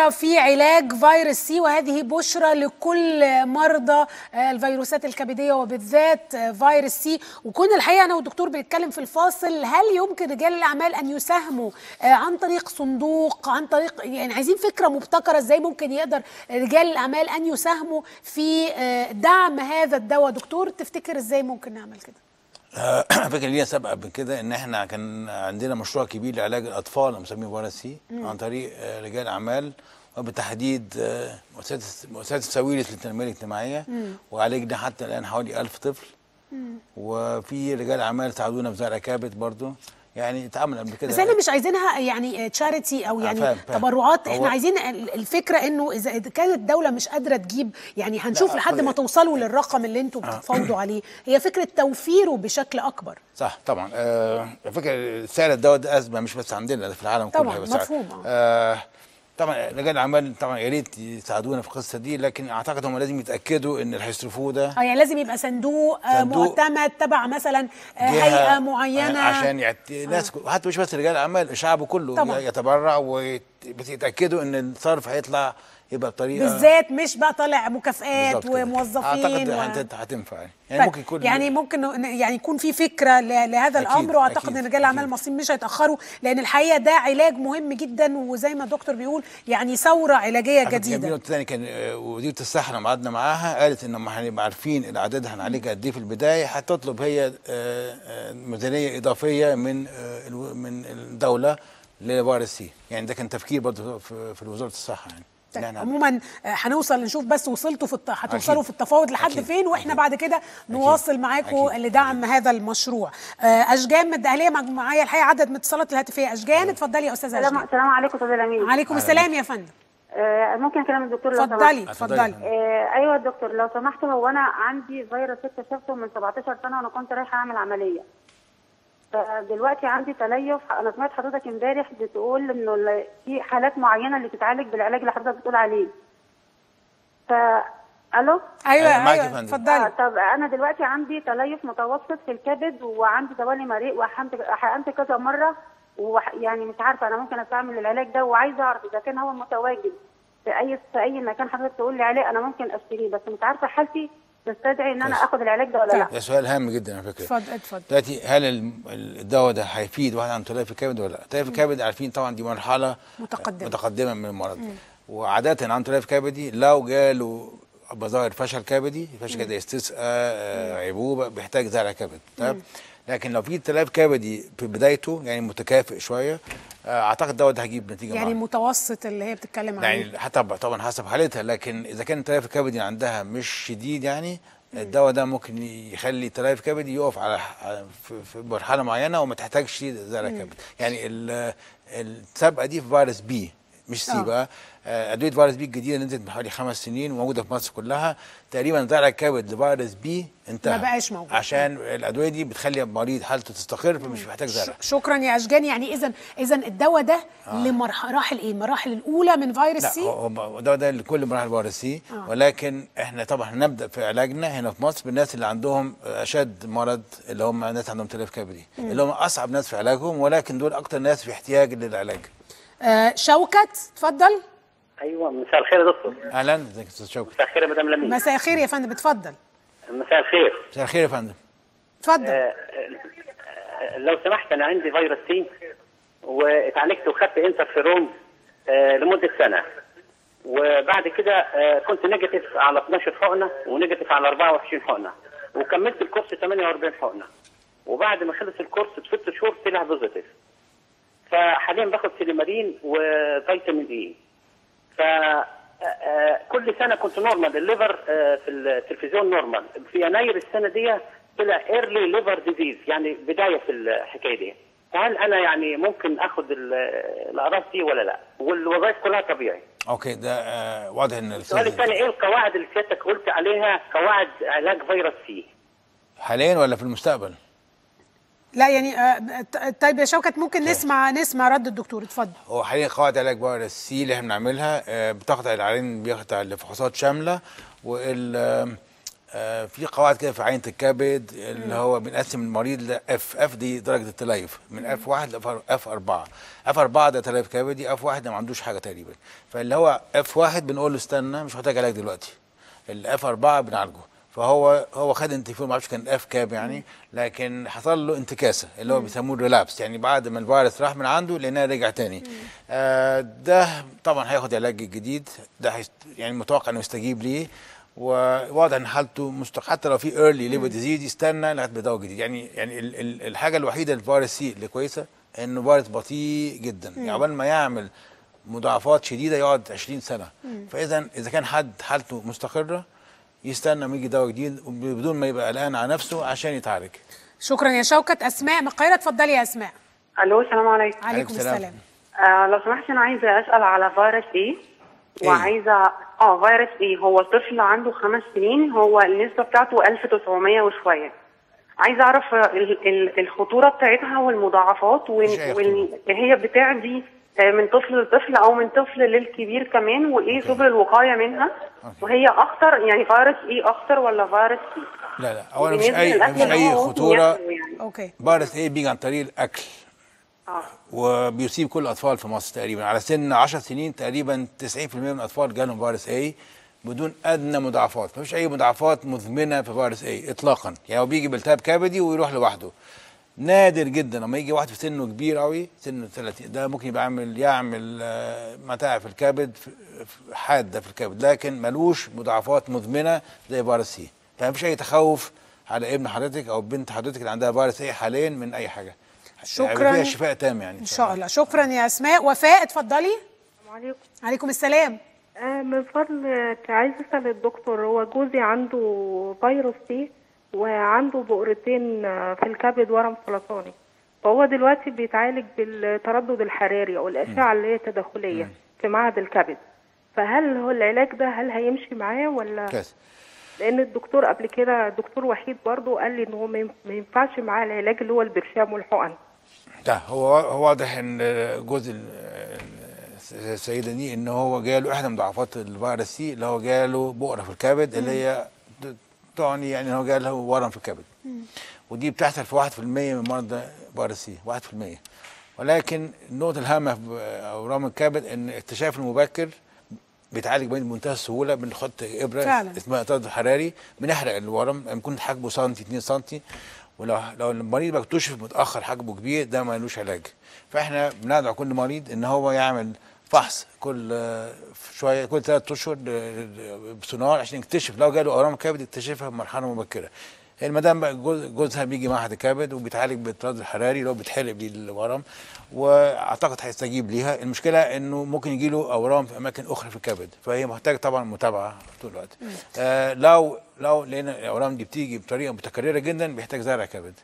بشرى في علاج فيروس سي وهذه بشرى لكل مرضى الفيروسات الكبديه وبالذات فيروس سي وكنا الحقيقه انا والدكتور بنتكلم في الفاصل هل يمكن رجال الاعمال ان يساهموا عن طريق صندوق عن طريق يعني عايزين فكره مبتكره ازاي ممكن يقدر رجال الاعمال ان يساهموا في دعم هذا الدواء دكتور تفتكر ازاي ممكن نعمل كده فكره لينا سابقه قبل كده ان احنا كان عندنا مشروع كبير لعلاج الاطفال مسميه فيروس سي عن طريق رجال اعمال وبالتحديد مؤسسه مؤسسه سويلة للتنميه الاجتماعيه وعالجنا حتى الان حوالي 1000 طفل وفي رجال اعمال ساعدونا في زرع كابت برضه يعني اتعمل قبل كده بس احنا مش عايزينها يعني تشاريتي او يعني فهم فهم. تبرعات احنا عايزين الفكره انه اذا كانت الدوله مش قادره تجيب يعني هنشوف لحد ما توصلوا للرقم اللي انتم بتتفاوضوا عليه هي فكره توفيره بشكل اكبر صح طبعا آه فكره سعر الدواء ده ازمه مش بس عندنا في العالم طبعا كله طبعا مفهوم آه طبعا رجال الاعمال طبعا يا ريت يساعدونا في القصه دي لكن اعتقد هم لازم يتاكدوا ان اللي هيصرفوه ده اه يعني لازم يبقى صندوق, صندوق معتمد تبع مثلا هيئه معينه عشان يعت... ناس آه. حتى مش بس رجال الاعمال الشعب كله طبعا. يتبرع ويتاكدوا ان الصرف هيطلع يبقى بطريقه بالذات مش بقى طالع مكافئات وموظفين اعتقد و... هتنفع يعني يعني ممكن يكون يعني ممكن يعني يكون في فكره لهذا أكيد الامر واعتقد ان رجال الاعمال المصريين مش هيتاخروا لان الحقيقه ده علاج مهم جدا وزي ما الدكتور بيقول يعني ثوره علاجيه جديده النقطه الثانيه كان وزيره الصحه لما قعدنا معاها قالت ان لما هنبقى عارفين الاعداد هنعالجها قد ايه في البدايه هتطلب هي ميزانيه اضافيه من من الدوله لفيروس سي يعني ده كان تفكير برضه في وزاره الصحه يعني طيب عموما هنوصل نشوف بس وصلتوا في الت... هتوصلوا في التفاوض لحد أكيد. فين واحنا أكيد. بعد كده نواصل معاكم لدعم هذا المشروع اشجان من الدهليه معايا الحقيقه عدد من الاتصالات الهاتفيه اشجان اتفضلي يا استاذه اشجان السلام عليكم استاذ امين وعليكم السلام يا فندم آه ممكن اكلم الدكتور لو اتفضلي اتفضلي آه ايوه دكتور لو سمحت هو انا عندي فيروس اكتشفته من 17 سنه وانا كنت رايحه اعمل عمليه فدلوقتي عندي تليف انا سمعت حضرتك امبارح بتقول انه في حالات معينه اللي تتعالج بالعلاج اللي حضرتك بتقول عليه ف الو ايوه ايوه اتفضلي آه طب انا دلوقتي عندي تليف متوسط في الكبد وعندي دوالي مريء وحقنت حقنت كذا مره ويعني مش عارفه انا ممكن استعمل العلاج ده وعايزه اعرف اذا كان هو متواجد في اي في اي مكان حضرتك تقول لي عليه انا ممكن اشتريه بس مش عارفه حالتي تستدعي ان انا اخد العلاج ده ولا لا ده سؤال هام جدا على فكره اتفضل اتفضل دلوقتي هل الدواء ده هيفيد واحد عنده تليف الكبد ولا لا؟ تليف الكبد عارفين طبعا دي مرحله متقدمه متقدمه من المرض مم. وعاده عنده تليف كبدي لو جاله مظاهر فشل كبدي فشل كده استسقاء آه عيبوبه بيحتاج زرع كبد تمام لكن لو في تليف كبدي في بدايته يعني متكافئ شويه اعتقد الدواء ده هيجيب نتيجه يعني معنا. متوسط اللي هي بتتكلم عنه يعني حتى طبعا حسب حالتها لكن اذا كان التليف الكبدي عندها مش شديد يعني الدواء ده ممكن يخلي تليف كبدي يقف على في مرحله معينه وما تحتاجش زرع كبد يعني السابقه دي في فيروس بي مش سي بقى ادويه فيروس بي الجديده نزلت من حوالي خمس سنين وموجوده في مصر كلها تقريبا زرع الكبد لفيروس بي انتهى ما بقاش موجود عشان الادويه دي بتخلي المريض حالته تستقر فمش محتاج زرع شكرا يا اشجان يعني اذا اذا الدواء ده آه. لمراحل ايه المراحل الاولى من فيروس سي لا هو الدواء ده لكل مراحل فيروس سي آه. ولكن احنا طبعا هنبدا في علاجنا هنا في مصر بالناس اللي عندهم اشد مرض اللي هم ناس عندهم تلف كبدي اللي هم اصعب ناس في علاجهم ولكن دول اكتر ناس في احتياج للعلاج آه شوكت اتفضل ايوه مساء الخير يا دكتور اهلا ازيك يا استاذ شوكت مساء الخير يا مدام لميس مساء الخير يا فندم اتفضل مساء الخير مساء الخير يا فندم اتفضل آه لو سمحت انا عندي فيروس سي واتعالجت وخدت انترفيرون آه لمده سنه وبعد كده آه كنت نيجاتيف على 12 حقنه ونيجاتيف على 24 حقنه وكملت الكورس 48 حقنه وبعد ما خلص الكورس بست شهور طلع بوزيتيف فحاليا باخد سيليمارين وفيتامين اي ف كل سنه كنت نورمال الليفر في التلفزيون نورمال في يناير السنه دي طلع ايرلي ليفر ديزيز يعني بدايه في الحكايه دي فهل انا يعني ممكن اخد الاعراض دي ولا لا والوظائف كلها طبيعي اوكي ده آه واضح ان السؤال الثاني ايه القواعد اللي سيادتك قلت عليها قواعد علاج فيروس سي حاليا ولا في المستقبل لا يعني آه طيب يا شوكت ممكن نسمع نسمع رد الدكتور اتفضل هو حاليا قواعد علاج فيروس سي اللي احنا بنعملها آه بتخضع العيان بيخضع لفحوصات شامله وال آه، في قواعد كده في عينه الكبد اللي هو بنقسم المريض لاف اف دي درجه التليف من اف واحد لاف اربعه اف اربعه ده تليف كبدي اف واحد ده ما عندوش حاجه تقريبا فاللي هو اف واحد بنقول له استنى مش محتاج علاج دلوقتي الاف اربعه بنعالجه فهو هو خد انتيفون ما اعرفش كان اف كام يعني لكن حصل له انتكاسه اللي هو بيسموه ريلابس يعني بعد ما الفيروس راح من عنده لانها رجع تاني آه ده طبعا هياخد علاج جديد ده هيست يعني متوقع انه يستجيب ليه وواضح ان حالته مستق حتى لو في ايرلي ليفر ديزيز يستنى لغايه بدواء جديد يعني يعني ال ال الحاجه الوحيده للفيروس سي اللي كويسه انه فيروس بطيء جدا يعني عقبال ما يعمل مضاعفات شديده يقعد 20 سنه فاذا اذا كان حد حالته مستقره يستنى ما يجي دواء جديد بدون ما يبقى قلقان على نفسه عشان يتعالج شكرا يا شوكت اسماء من القاهره اتفضلي يا اسماء الو السلام عليكم عليكم عليكم السلام. السلام آه لو سمحت انا عايزه اسال على فيروس ايه إيه؟ وعايزه اه فيروس ايه هو طفل عنده خمس سنين هو النسبه بتاعته 1900 وشويه عايزه اعرف ال- ال- الخطوره بتاعتها والمضاعفات مش أي وال- وهي بتعدي آه، من طفل لطفل او من طفل للكبير كمان وايه سبل الوقايه منها وهي اخطر يعني فيروس ايه اخطر ولا فيروس ايه لا لا اولا مش بالنسبة اي للأكل مش اللي اي هو ممكن خطوره ياكله يعني. اوكي فيروس ايه بيجي عن طريق الاكل اه وبيصيب كل الاطفال في مصر تقريبا على سن 10 سنين تقريبا 90% من الاطفال جالهم فيروس اي بدون ادنى مضاعفات مفيش اي مضاعفات مزمنه في فيروس اي اطلاقا يعني هو بيجي بالتهاب كبدي ويروح لوحده نادر جدا لما يجي واحد في سنه كبير قوي سنه 30 ده ممكن يبقى يعمل يعمل آه، متاعب في الكبد في- في- حاده في الكبد لكن ملوش مضاعفات مزمنه زي فيروس سي فمفيش اي تخوف على ابن حضرتك او بنت حضرتك اللي عندها فيروس اي حاليا من اي حاجه شكراً. هيبقى فيها شفاء تام يعني ان شاء الله شكرا يا اسماء وفاء اتفضلي السلام عليكم عليكم السلام آه، من فضلك عايز اسال الدكتور هو جوزي عنده فيروس سي وعنده بؤرتين آه، في الكبد ورم سرطاني فهو دلوقتي بيتعالج بالتردد الحراري او الاشعه اللي هي التداخليه في معهد الكبد فهل هو العلاج ده هل هيمشي معاه ولا كويس لان الدكتور قبل كده دكتور وحيد برضه قال لي ان هو ما ينف- ما ينفعش معاه العلاج اللي هو البرشام والحقن ده هو هو واضح ان جوز ال- السيده دي ان هو جاله احدى مضاعفات الفيروس سي اللي هو جاله بؤره في الكبد اللي هي ت- تعني يعني ان هو جاله ورم في الكبد ودي بتحصل في 1% من مرضى فيروس سي 1% ولكن النقطه الهامه في اورام الكبد ان اكتشاف المبكر بيتعالج بمنتهى السهوله بنحط ابره فعلا. اسمها تردد حراري بنحرق الورم يكون حجمه سنتي 2 سنتي ولو لو المريض بقى اكتشف متاخر حجمه كبير ده ملوش علاج فاحنا بندعو كل مريض ان هو يعمل فحص كل آه، شويه كل ثلاث اشهر ل- ل- بسونار عشان يكتشف لو جاله اورام كبد يكتشفها في مرحله مبكره المدام بقى جوز- جوزها بيجي معهد الكبد وبيتعالج بالتردد الحراري اللي هو بيتحرق بيه الورم واعتقد هيستجيب ليها المشكله انه ممكن يجي له اورام في اماكن اخرى في الكبد فهي محتاجه طبعا متابعه طول الوقت آه لو لو لقينا الاورام دي بتيجي بطريقه متكرره جدا بيحتاج زرع كبد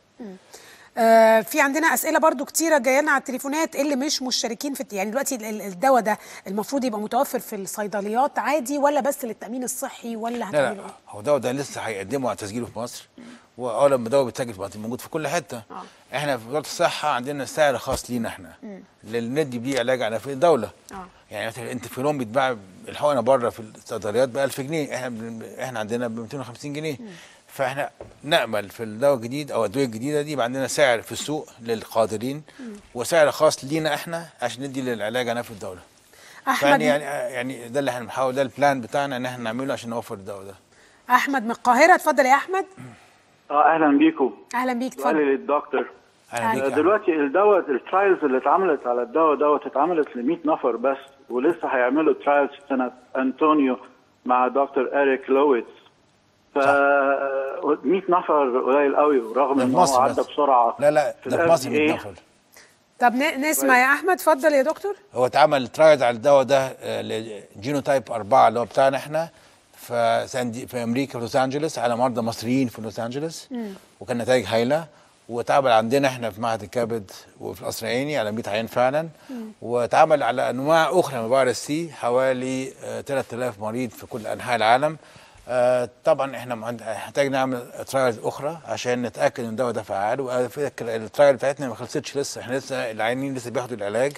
آه في عندنا اسئله برضو كتيره جايه لنا على التليفونات اللي مش مشتركين في يعني دلوقتي ال- ال- الدواء ده المفروض يبقى متوفر في الصيدليات عادي ولا بس للتامين الصحي ولا لا هتعملوا لا ايه؟ هو ده ده لسه هيقدموا على تسجيله في مصر واول لما دواء بيتسجل في مصر موجود في كل حته احنا في وزاره الصحه عندنا سعر خاص لينا احنا اللي ندي بيه علاج على في الدوله آه. يعني مثلا الانتفيرون بيتباع الحقنه بره في الصيدليات ب 1000 جنيه احنا بن- احنا عندنا ب 250 جنيه فاحنا نامل في الدواء الجديد او الادويه الجديده دي يبقى عندنا سعر في السوق للقادرين وسعر خاص لينا احنا عشان ندي للعلاج هنا في الدوله احمد يعني يعني يعني ده اللي احنا بنحاول ده البلان بتاعنا ان احنا نعمله عشان نوفر الدواء ده احمد من القاهره اتفضل يا احمد اه اهلا بيكم اهلا بيك سؤالي اتفضل للدكتور اهلا بيك آه، يا أحمد. دلوقتي الدواء الترايلز اللي اتعملت على الدواء دوت اتعملت ل 100 نفر بس ولسه هيعملوا ترايلز في سنه انطونيو مع دكتور اريك لويتس ف 100 نفر قليل قوي ورغم ده ان في هو مصر عدى بس. بسرعه لا لا في ده في ال مصر FDA. 100 نفر طب ن- نسمع يا احمد اتفضل يا دكتور هو اتعمل ترايد على الدواء ده آه، لجينوتايب 4 اللي هو بتاعنا احنا في ساندي في امريكا في لوس انجلوس على مرضى مصريين في لوس انجلوس وكان نتائج هايله واتعمل عندنا احنا في معهد الكبد وفي القصر العيني على 100 عيان فعلا واتعمل على انواع اخرى من فيروس سي حوالي آه، 3000 مريض في كل انحاء العالم آه، طبعا احنا مع- هنحتاج نعمل ترايلز اخرى عشان نتاكد ان الدواء ده فعال وعلى فكره الترايل بتاعتنا ما خلصتش لسه احنا لسه العيانين لسه بياخدوا العلاج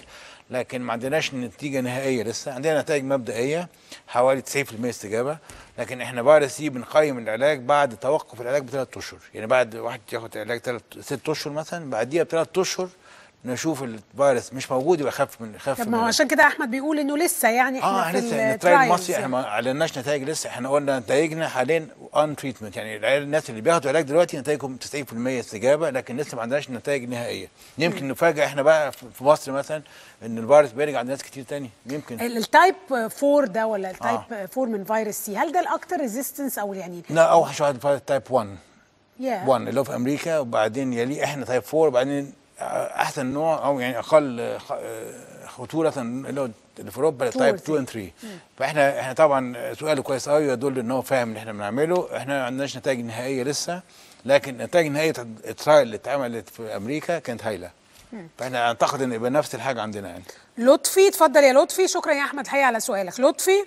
لكن ما عندناش نتيجه نهائيه لسه عندنا نتائج مبدئيه حوالي 90% استجابه لكن احنا فيروس سي بنقيم العلاج بعد توقف العلاج بثلاث اشهر يعني بعد واحد ياخد علاج ثلاث ست اشهر مثلا بعديها بثلاث اشهر نشوف الفيروس مش موجود يبقى خف من خف طب من ما هو العلاج. عشان كده احمد بيقول انه لسه يعني احنا اه في احنا لسه الترايل الترايلز المصري احنا ما اعلناش نتائج لسه احنا قلنا نتائجنا حاليا ان تريتمنت يعني العيال- الناس اللي بياخدوا علاج دلوقتي نتائجهم 90% استجابه لكن لسه ما عندناش نتائج نهائيه يمكن نفاجئ احنا بقى في في مصر مثلا ان الفيروس بيرجع عند ناس كتير تاني يمكن ال- التايب 4 ده ولا التايب 4 من فيروس سي هل ده الاكثر ريزيستنس او يعني لا اوحش واحد فيروس تايب 1 yeah. 1 اللي هو في امريكا وبعدين يليه احنا تايب 4 وبعدين احسن نوع او يعني اقل خ- خطوره اللي هو اللي في اوروبا تايب 2 و 3 فاحنا احنا طبعا سؤاله كويس قوي يدل ان هو فاهم اللي احنا بنعمله احنا ما عندناش نتائج نهائيه لسه لكن النتائج النهائيه بتاعت الترايل اللي اتعملت في امريكا كانت هايله فاحنا اعتقد ان يبقى نفس الحاجه عندنا يعني لطفي اتفضل يا لطفي شكرا يا احمد الحقيقه على سؤالك لطفي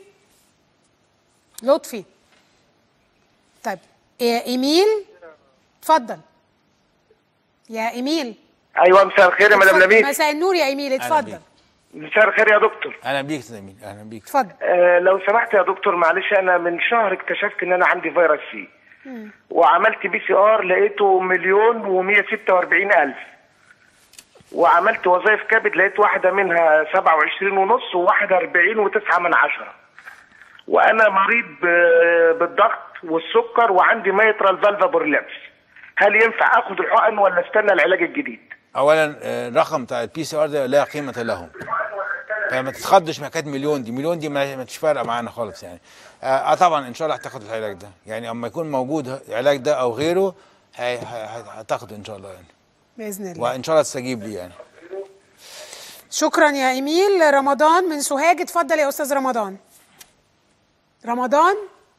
لطفي طيب يا ايميل اتفضل يا ايميل ايوه مساء الخير يا مدام اتفضل. نبيل مساء النور يا ايميل أهلا اتفضل بيك. مساء الخير يا دكتور اهلا بيك يا زميل اهلا بيك اتفضل آه لو سمحت يا دكتور معلش انا من شهر اكتشفت ان انا عندي فيروس سي وعملت بي سي ار لقيته مليون و146 الف وعملت وظائف كبد لقيت واحده منها 27 ونص وواحده 40 و9 من عشرة وانا مريض ب- بالضغط والسكر وعندي ميترال فالفا بورلابس هل ينفع اخد الحقن ولا استنى العلاج الجديد اولا آه، الرقم بتاع البي سي ار ده لا قيمه له فما تتخضش من حكايه مليون دي مليون دي ما ما تش فارقه معانا خالص يعني اه آه، طبعا ان شاء الله هتاخد العلاج ده يعني اما يكون موجود العلاج ده او غيره هي- هي- هتاخده ان شاء الله يعني باذن الله وان شاء الله تستجيب لي يعني شكرا يا ايميل رمضان من سوهاج اتفضل يا استاذ رمضان رمضان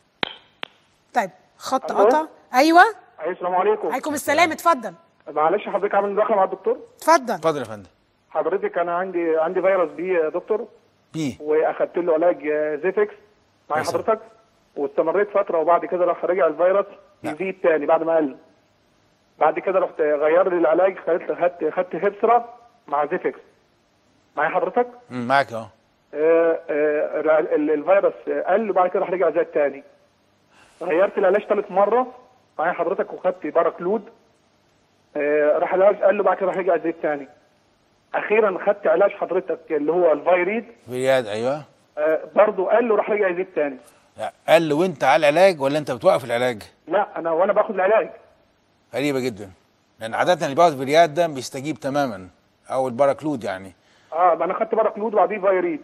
طيب خط ألو؟ قطع ايوه أي السلام عليكم عليكم السلام اتفضل معلش حضرتك عامل مداخله مع الدكتور اتفضل اتفضل يا فندم حضرتك انا عندي عندي فيروس بي يا دكتور بي واخدت له علاج آه، زيفكس مع كويس. حضرتك واستمريت فتره وبعد كده راح رجع الفيروس لا. يزيد تاني بعد ما قل بعد كده رحت غير لي العلاج خدت خدت خدت هيبسرا مع زيفكس معايا حضرتك مم، معاك اهو آه، آه، ال- ال- الفيروس آه، قل وبعد كده راح رجع زاد تاني غيرت العلاج ثالث مره معايا حضرتك وخدت باراكلود آه، راح العلاج قل وبعد كده راح رجع زاد تاني اخيرا خدت علاج حضرتك اللي هو الفيريد برياد ايوه آه، برضه قل وراح رجع يزيد تاني لا قال له وانت على العلاج ولا انت بتوقف العلاج لا انا وانا باخد العلاج غريبه جدا لان عاده اللي بيقعد برياد ده بيستجيب تماما او الباراكلود يعني اه ما انا خدت باراكلود وبعديه فيريد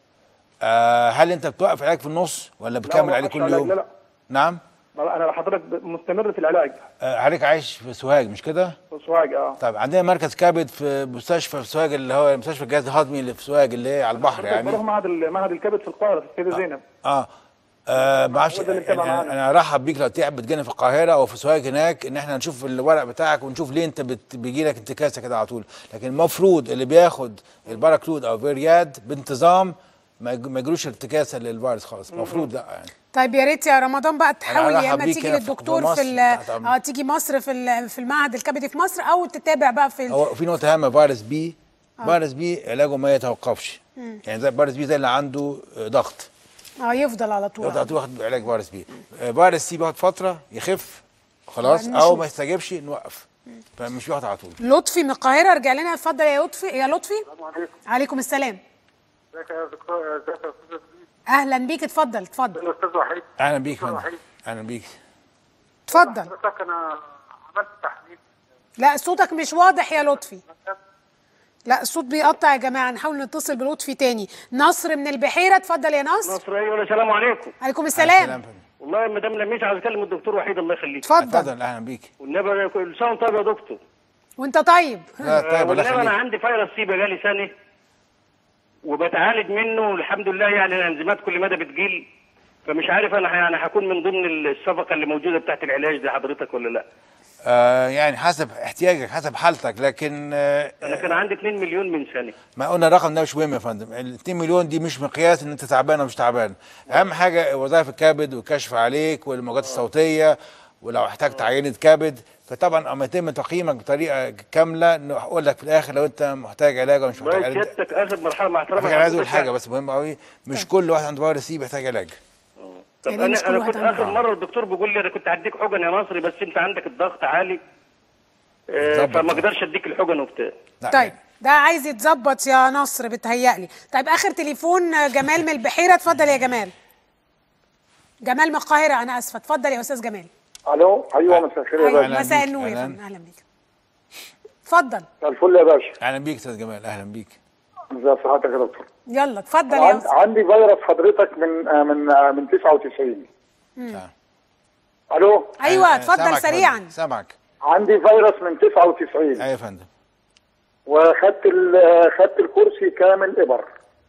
آه هل انت بتوقف العلاج في النص ولا لا، بتكمل ما عليه بوقفش كل علاج، يوم لا لا نعم ما انا حضرتك ب- مستمر في العلاج آه، حضرتك عايش في سوهاج مش كده؟ في سوهاج اه طيب عندنا مركز كبد في مستشفى في سوهاج اللي هو مستشفى الجهاز الهضمي اللي في سوهاج اللي هي على البحر حضرتك بروح يعني معهد ال- معهد الكبد في القاهره في السيده زينب اه آه ما اعرفش هو ده اللي متابع انا معانا. أنا ارحب بيك لو تعب بتجينا في القاهره او في سوهاج هناك ان احنا نشوف الورق بتاعك ونشوف ليه انت بت... بيجي لك انتكاسه كده على طول لكن المفروض اللي بياخد الباراكلود او فيرياد بانتظام ما يج- ما يجروش ارتكاسه للفيروس خالص المفروض لا يعني طيب يا ريت يا رمضان بقى تحاول يا هرحب اما بيك تيجي هنا في- للدكتور في في, مصر ال- تحت أمرك. اه تيجي مصر في ال- في المعهد الكبدي في مصر او تتابع بقى في ال- هو في نقطة هامة فيروس بي فيروس بي علاجه ما يتوقفش يعني زي فيروس بي زي اللي عنده آه، ضغط اه يفضل على طول يقعد ياخد علاج فيروس بي آه، فيروس سي بيقعد فترة يخف خلاص وبعدين او نشوف. ما يستجيبش نوقف فمش بيقعد على طول لطفي من القاهره ارجع لنا اتفضل يا لطفي يا لطفي عليكم السلام ازيك يا دكتور ازيك يا استاذ اهلا بيك اتفضل اتفضل الاستاذ وحيد اهلا بيك يا فندم اهلا بيك اتفضل حضرتك انا عملت تحليل لا صوتك مش واضح يا لطفي لا الصوت بيقطع يا جماعه نحاول نتصل بلطفي تاني نصر من البحيره اتفضل يا نصر نصر ايوه السلام عليكم عليكم السلام السلام فندم. والله يا مدام لميس عايز اكلم الدكتور وحيد الله يخليك اتفضل اتفضل اهلا بيك والنبي كل سنه وأنت طيب يا دكتور وانت طيب لا طيب الله والنبي انا يخليك عندي فيروس سي بقالي سنه وبتعالج منه والحمد لله يعني الانزيمات كل مدى بتجيل فمش عارف انا يعني هكون من ضمن الصفقه اللي موجوده بتاعت العلاج دي حضرتك ولا لا آه يعني حسب احتياجك حسب حالتك لكن آه انا كان عندي 2 مليون من سنه ما قلنا الرقم ده مش مهم يا فندم ال 2 مليون دي مش مقياس ان انت تعبان او مش تعبان اهم حاجه وظائف الكبد والكشف عليك والموجات الصوتيه ولو احتجت عينه كبد فطبعا اما يتم تقييمك بطريقه كامله نقول لك في الاخر لو انت محتاج علاج ولا مش محتاج والله علاج سيادتك اخر مرحله مع على احترامي فكره انا عايز اقول لحضرتك حاجه بس مهم قوي مش كل واحد عنده فيروس سي بيحتاج علاج طب يعني مش انا كل انا واحد كنت عنده. اخر مره الدكتور بيقول لي انا كنت هديك حقن يا مصري بس انت عندك الضغط عالي آه، ظبط. فما اقدرش اديك الحقن وبتاع لا، طيب ده عايز يتظبط يا نصر بتهيألي طيب اخر تليفون آه، جمال من البحيره اتفضل يا جمال جمال من القاهره انا اسفه اتفضل يا استاذ جمال الو ايوه مساء الخير يا ايوه باشا أهلاً مساء بيك، النور يا أهلاً. فندم اهلا بيك اتفضل مساء الفل يا باشا اهلا بيك استاذ جمال اهلا بيك ازي صحتك يا دكتور يلا اتفضل يا عن- استاذ عندي فيروس حضرتك من آه، من آه، من 99 تعال. الو ايوه أهلاً، اتفضل سامعك يا سريعا فندم، سامعك عندي فيروس من 99 ايوه يا فندم وخدت ال- خدت الكرسي كامل ابر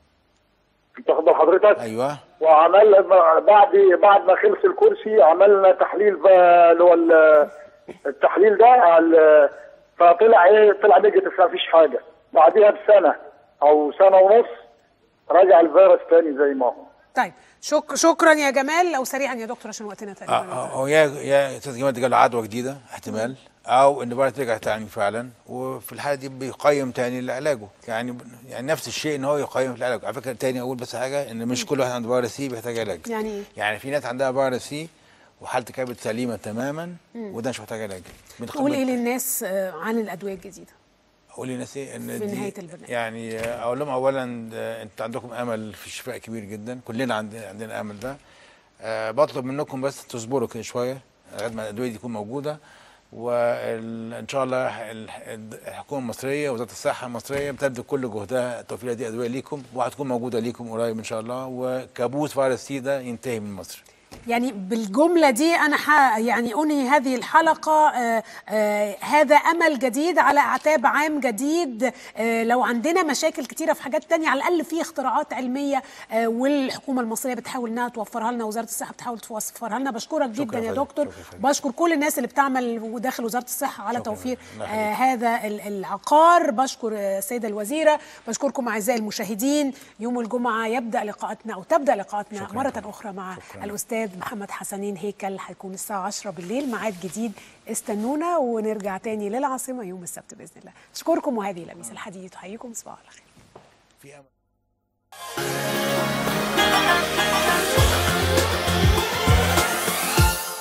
انت واخد بال حضرتك ايوه وعمل بعد بعد ما خلص الكرسي عملنا تحليل بقى اللي هو ال- التحليل ده على فطلع ايه طلع نيجاتيف ما فيش حاجه بعديها بسنه او سنه ونص رجع الفيروس تاني زي ما هو طيب شك شكرا يا جمال لو سريعا يا دكتور عشان وقتنا آه، تقريبا آه، هو يا يا استاذ جمال ده جاله عدوى جديده احتمال او ان بقى ترجع تاني فعلا وفي الحاله دي بيقيم تاني علاجه يعني يعني نفس الشيء ان هو يقيم في العلاج على فكره تاني اقول بس حاجه ان مش كل واحد عنده فيروس سي بيحتاج علاج يعني ايه؟ يعني في ناس عندها فيروس سي وحاله كبد سليمه تماما وده مش محتاج علاج بنخ- قول ايه للناس آه، عن الادويه الجديده اقول للناس ايه ان في دي- نهاية البرنامج. يعني آه، اقول لهم اولا آه، انتوا عندكم امل في الشفاء كبير جدا كلنا عندنا عندنا امل ده آه، بطلب منكم بس تصبروا كده شويه لغايه ما الادويه دي تكون موجوده وان شاء الله ال- الحكومه المصريه وزاره الصحه المصريه بتبذل كل جهدها توفير هذه الادويه ليكم وهتكون موجوده ليكم قريب ان شاء الله وكابوس فيروس سي ده ينتهي من مصر يعني بالجملة دي أنا ح... يعني أنهي هذه الحلقة آه آه هذا أمل جديد على أعتاب عام جديد آه لو عندنا مشاكل كتيرة في حاجات تانية على الأقل في اختراعات علمية آه والحكومة المصرية بتحاول إنها توفرها لنا وزارة الصحة بتحاول توفرها لنا بشكرك جدا يا فندم. دكتور شكرا فندم. بشكر كل الناس اللي بتعمل داخل وزارة الصحة على شكرا. توفير الله آه يخليك. هذا ال- العقار بشكر آه، السيدة الوزيرة بشكركم أعزائي المشاهدين يوم الجمعة يبدأ لقاءاتنا أو تبدأ لقاءاتنا شكراً. مرة أخرى مع شكراً. الأستاذ محمد حسنين هيكل هيكون الساعة 10 بالليل ميعاد جديد استنونا ونرجع تاني للعاصمة يوم السبت بإذن الله أشكركم وهذه لميس الحديث تحييكم صباح الخير في امل